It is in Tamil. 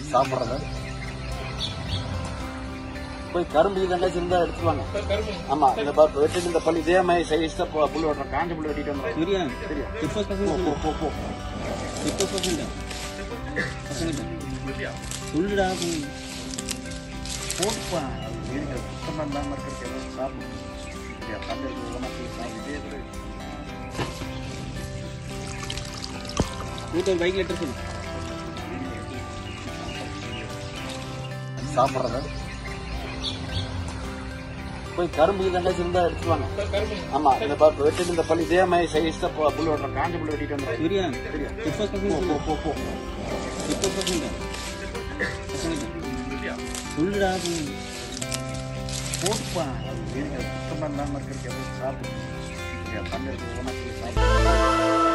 சாப்பிட்றது போய் கரும்பு இதெல்லாம் இருந்தா எடுத்துவாங்க ஆமா இந்த ப- வெட்டிட்டு இந்த பள்ளி இதே மாதிரி சைஸ் தான் பு- புல் வெட்டுறோம் காஞ்ச புல் வெட்டிட்டு வந்துடும் சரியா சரியா முப்பது போ பர்சன்ட் போ போ போ முப்பது பர்சன்ட் சொல்லுடா போய். போட்டுப்பா அது இருக்கிற சுத்தமாக இல்லாமல் இருக்கிறதுக்கு ஏதாவது சாப்பிடும் சரியா தண்ணி இருக்கிறதெல்லாம் போய் சாப்பிட்டு இதே கூட வீட்டு ஒரு பைக் லெட்டர் சொல்லு சாப்பிட்றது போய் கரும்பு இதெல்லாம் இருந்தா எடுத்துவாங்க ஆமா இந்த ப- வெட்டிட்டு இந்த பள்ளி இதே மாதிரி சைஸ் தான் பு- புல் வெட்டுறோம் காஞ்ச புல் வெட்டிட்டு வந்துடும் சரியா சரியா முப்பது போ பர்சன்ட் போ போ போ முப்பது பர்சன்ட் சொல்லுடா போய். போட்டுப்பா அது இருக்கிற சுத்தமாக இல்லாமல் இருக்கிறதுக்கு ஏதாவது சாப்பிடும் சரியா தண்ணி இருக்கிறதெல்லாம் போய் சாப்பிடும்